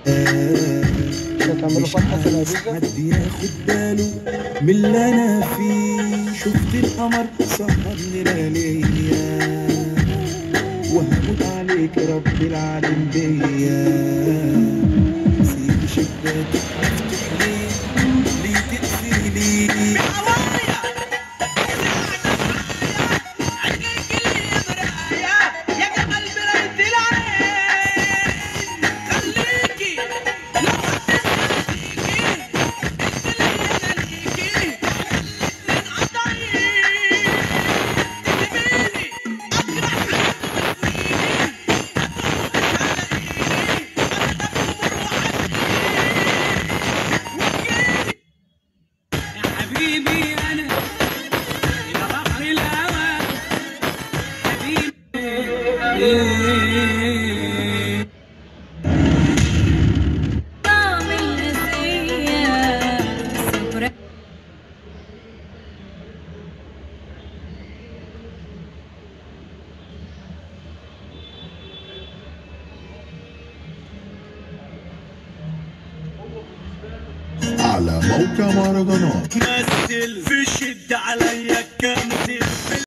هتعملوا مش فتحة في عايز الأجهزة حد ياخد باله من اللي انا فيه شفت القمر سهرني لياليا وهموت عليك يا رب العالم بيا سيب شباكك مفتوح ليه ليه تقفلي ليه حبيبي انا يا بحر الهوى حبيبي طعم القاسية صبر على موقع مهرجانات مثل في شد عليا كمثل